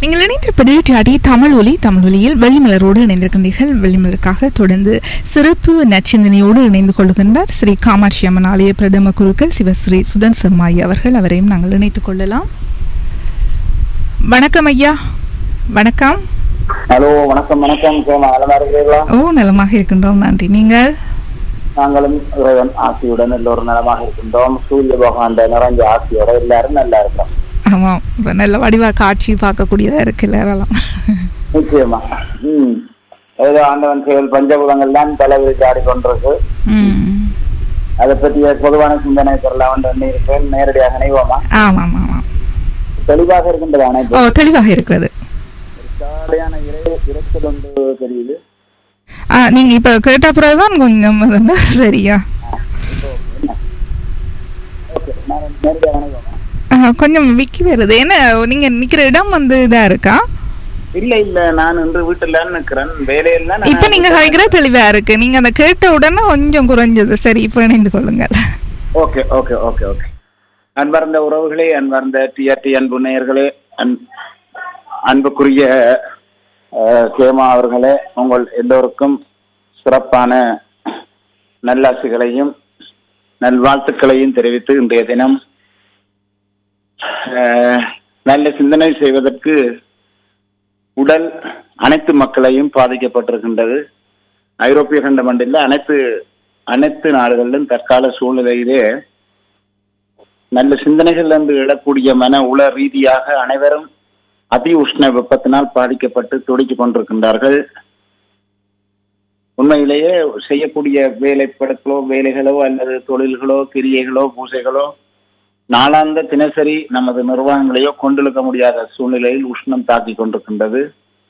நீங்கள் இணைந்திருப்பது டிஆடி தமிழ் ஒலி தமிழ் ஒலியில் வெள்ளிமலரோடு இணைந்திருக்கின்றீர்கள் வெள்ளிமலருக்காக தொடர்ந்து சிறப்பு நச்சிந்தனையோடு இணைந்து கொள்கின்றார் ஸ்ரீ காமாட்சி அம்மன் ஆலய பிரதம குருக்கள் சிவஸ்ரீ சுதன் சர்மாயி அவர்கள் அவரையும் நாங்கள் இணைத்துக் கொள்ளலாம் வணக்கம் ஐயா வணக்கம் ஹலோ வணக்கம் வணக்கம் கேமா நலமா இருக்கிறீர்களா ஓ நலமாக இருக்கின்றோம் நன்றி நீங்கள் நாங்களும் இறைவன் ஆசியுடன் எல்லோரும் நலமாக இருக்கின்றோம் சூரிய பகவான் நிறைஞ்ச ஆசியோட எல்லாரும் நல்லா இருக்கிறோம் ஆமாம் இப்போ நல்ல வடிவா காட்சி பார்க்கக்கூடியதா இருக்கு எல்லாரெல்லாம் நிச்சயமா ம் ஏதோ ஆண்டவன் செயல் பஞ்சபூதங்கள் தான் தலைவிரிச்சு ஆடிக்கொண்டிருக்கு ம் அதை பற்றிய பொதுவான சிந்தனை பெறலாம் எண்ணி இருக்கேன் நேரடியாக இணைவோமா ஆமாம் ஆமாம் தெளிவாக இருக்கின்றது ஓ அனைத்து தெளிவாக இருக்கிறது ஜாலியான இறை இறைச்சல் ஒன்று தெரியுது ஆ நீங்க இப்ப கேட்ட பிறகுதான் கொஞ்சம் அது வந்து சரியா ஓகே நான் நேரடியாக இணைவோமா ஆ, கொஞ்சம் விக்கி வருது என்ன நீங்க நிக்கிற இடம் வந்து இதா இருக்கா இல்ல இல்ல நான் இன்று வீட்டுல நிக்கிறேன் வேலையெல்லாம் நான் இப்ப நீங்க கேட்கிற தெளிவா இருக்கு நீங்க அந்த கேட்ட உடனே கொஞ்சம் குறைஞ்சது சரி இப்ப இணைந்து கொள்ளுங்கள் ஓகே ஓகே ஓகே ஓகே அன்பார்ந்த உறவுகளே அன்பார்ந்த டிஆர்டி அன்பு நேயர்களே அன் அன்புக்குரிய அஹ், கேமா அவர்களே உங்கள் எல்லோருக்கும் சிறப்பான நல்லாசிகளையும் நல்வாழ்த்துக்களையும் தெரிவித்து இன்றைய தினம் அஹ், நல்ல சிந்தனை செய்வதற்கு உடல் அனைத்து மக்களையும் பாதிக்கப்பட்டிருக்கின்றது ஐரோப்பிய கண்ட மண்டில் அனைத்து அனைத்து நாடுகளிலும் தற்கால சூழ்நிலையிலே நல்ல சிந்தனைகள் என்று எழக்கூடிய மன உள ரீதியாக அனைவரும் அதி உஷ்ண வெப்பத்தினால் பாதிக்கப்பட்டு துடித்துக் கொண்டிருக்கின்றார்கள் உண்மையிலேயே செய்யக்கூடிய வேலைப்படங்களோ வேலைகளோ அல்லது தொழில்களோ கிரியைகளோ பூசைகளோ நாளாந்த தினசரி நமது நிர்வாகங்களையோ கொண்டிருக்க முடியாத சூழ்நிலையில் உஷ்ணம் தாக்கிக் கொண்டிருக்கின்றது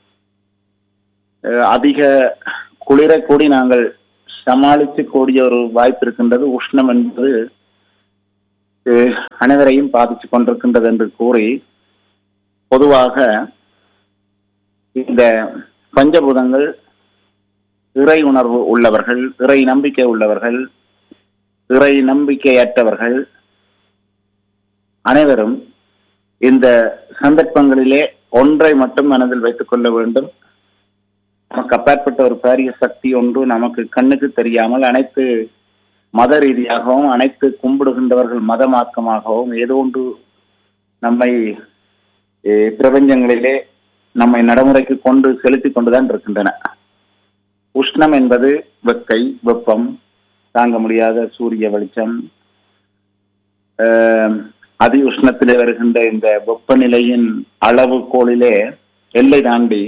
அஹ் அதிக குளிரை கூடி நாங்கள் சமாளித்து கூடிய ஒரு வாய்ப்பு இருக்கின்றது உஷ்ணம் என்பது அஹ், அனைவரையும் பாதித்துக் கொண்டிருக்கின்றது என்று கூறி பொதுவாக இந்த பஞ்சபூதங்கள் இறை உணர்வு உள்ளவர்கள் இறை நம்பிக்கை உள்ளவர்கள் இறை நம்பிக்கையற்றவர்கள் அனைவரும் இந்த சந்தர்ப்பங்களிலே ஒன்றை மட்டும் மனதில் வைத்துக் கொள்ள வேண்டும் நமக்கு அப்பாற்பட்ட ஒரு பாரிய சக்தி ஒன்று நமக்கு கண்ணுக்கு தெரியாமல் அனைத்து மத ரீதியாகவும் அனைத்து கும்பிடுகின்றவர்கள் மதமாக்கமாகவும் ஏதோ ஒன்று நம்மை eh, பிரபஞ்சங்களிலே நம்மை நடைமுறைக்கு கொண்டு செலுத்தி கொண்டுதான் இருக்கின்றன உஷ்ணம் என்பது வெக்கை வெப்பம் தாங்க முடியாத சூரிய வெளிச்சம் ஆஹ், அதி உஷ்ணத்திலே வருகின்ற இந்த வெப்பநிலையின் அளவுகோலிலே எல்லை தாண்டி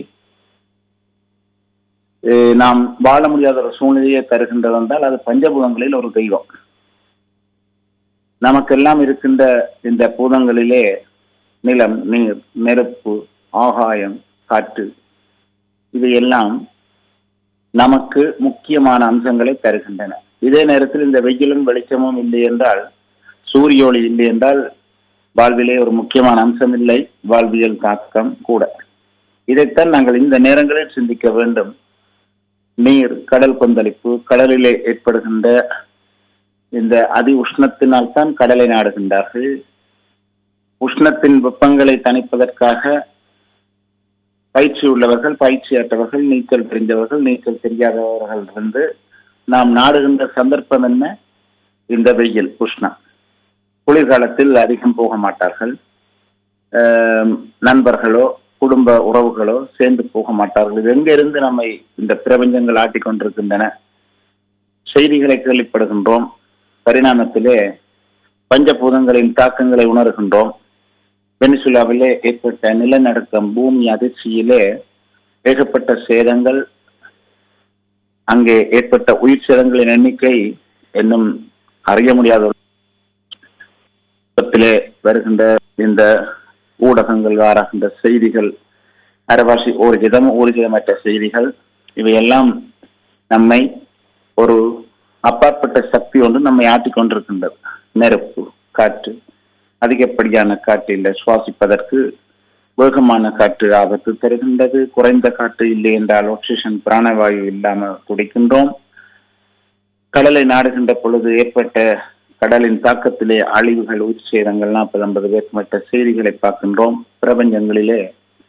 அஹ், நாம் வாழ முடியாத ஒரு சூழ்நிலையை தருகின்றது என்றால் அது பஞ்சபூதங்களில் ஒரு தெய்வம் நமக்கெல்லாம் இருக்கின்ற இந்த பூதங்களிலே நிலம் நீர் நெருப்பு ஆகாயம் காற்று இவையெல்லாம் நமக்கு முக்கியமான அம்சங்களை தருகின்றன இதே நேரத்தில் இந்த வெயிலும் வெளிச்சமும் இல்லை என்றால் சூரிய ஒளி இல்லை என்றால் வாழ்விலே ஒரு முக்கியமான அம்சம் இல்லை வாழ்வியல் தாக்கம் கூட இதைத்தான் நாங்கள் இந்த நேரங்களில் சிந்திக்க வேண்டும் நீர் கடல் கொந்தளிப்பு கடலிலே ஏற்படுகின்ற இந்த அதி உஷ்ணத்தினால் தான் கடலை நாடுகின்றார்கள் உஷ்ணத்தின் வெப்பங்களை தணிப்பதற்காக பயிற்சி உள்ளவர்கள் பயிற்சியற்றவர்கள் நீச்சல் தெரிந்தவர்கள் நீச்சல் தெரியாதவர்கள் இருந்து நாம் நாடுகின்ற சந்தர்ப்பம் என்ன இந்த வெயில் உஷ்ணம் குளிர்காலத்தில் அதிகம் போக மாட்டார்கள் ஆம், நண்பர்களோ குடும்ப உறவுகளோ சேர்ந்து போக மாட்டார்கள் இது எங்கிருந்து நம்மை இந்த பிரபஞ்சங்கள் ஆட்டிக் கொண்டிருக்கின்றன செய்திகளை கேள்விப்படுகின்றோம் பரிணாமத்திலே பஞ்சபூதங்களின் தாக்கங்களை உணர்கின்றோம் வெனிசுலாவிலே ஏற்பட்ட நிலநடுக்கம் பூமி அதிர்ச்சியிலே ஏகப்பட்ட சேதங்கள் அங்கே ஏற்பட்ட உயிர் சேதங்களின் எண்ணிக்கை இன்னும் அறிய முடியாத ஒரு பக்கத்திலே வருகின்ற இந்த ஊடகங்கள் வாராகின்ற செய்திகள் அரவாசி ஊர்ஜிதம் ஊர்ஜிதமற்ற செய்திகள் இவையெல்லாம் நம்மை ஒரு அப்பாற்பட்ட சக்தி ஒன்று நம்மை ஆட்டிக் கொண்டிருக்கின்றது நெருப்பு காற்று அதிகப்படியான காற்றில் சுவாசிப்பதற்கு வேகமான காற்று ஆபத்து தருகின்றது குறைந்த காற்று இல்லை என்றால் ஆக்சிஜன் பிராணவாயு இல்லாமல் துடிக்கின்றோம் கடலை நாடுகின்ற பொழுது ஏற்பட்ட கடலின் தாக்கத்திலே அழிவுகள் உயிர் சேதங்கள் நாற்பது ஐம்பது பேர் மற்ற செய்திகளை பார்க்கின்றோம் பிரபஞ்சங்களிலே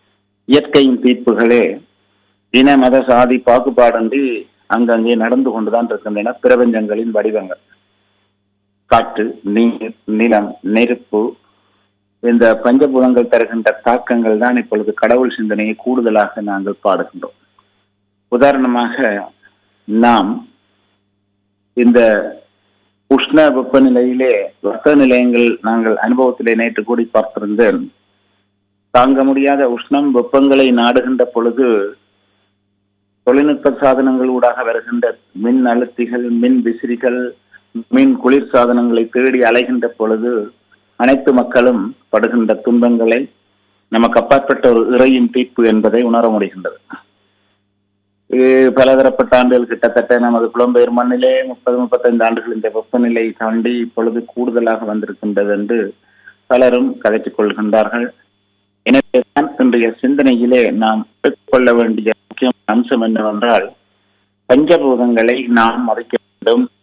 இயற்கையின் தீர்ப்புகளே இன மத சாதி பாகுபாடின்றி அங்கங்கே நடந்து கொண்டுதான் இருக்கின்றன பிரபஞ்சங்களின் வடிவங்கள் காற்று நீர் நிலம் நெருப்பு இந்த பஞ்சபூதங்கள் தருகின்ற தாக்கங்கள் தான் இப்பொழுது கடவுள் சிந்தனையை கூடுதலாக நாங்கள் பாடுகின்றோம் உதாரணமாக நாம் இந்த உஷ்ண வெப்பநிலையிலே வெப்ப நிலையங்கள் நாங்கள் அனுபவத்திலே நேற்று கூடி பார்த்திருந்தேன் தாங்க முடியாத உஷ்ணம் வெப்பங்களை நாடுகின்ற பொழுது தொழில்நுட்ப சாதனங்கள் ஊடாக வருகின்ற மின் அழுத்திகள் மின் விசிறிகள் மின் குளிர் சாதனங்களை தேடி அலைகின்ற பொழுது அனைத்து மக்களும் படுகின்ற துன்பங்களை நமக்கு அப்பாற்பட்ட ஒரு இறையின் தீர்ப்பு என்பதை உணர முடிகின்றது பலதரப்பட்ட ஆண்டுகள் கிட்டத்தட்ட நமது புலம்பெயர் மண்ணிலே முப்பது முப்பத்தைந்து ஆண்டுகள் இந்த வெப்பநிலை தாண்டி இப்பொழுது கூடுதலாக வந்திருக்கின்றது என்று பலரும் கதைத்துக் கொள்கின்றார்கள் எனவே தான் இன்றைய சிந்தனையிலே நாம் கொள்ள வேண்டிய முக்கிய அம்சம் என்னவென்றால் பஞ்சபூதங்களை நாம் மதிக்க வேண்டும்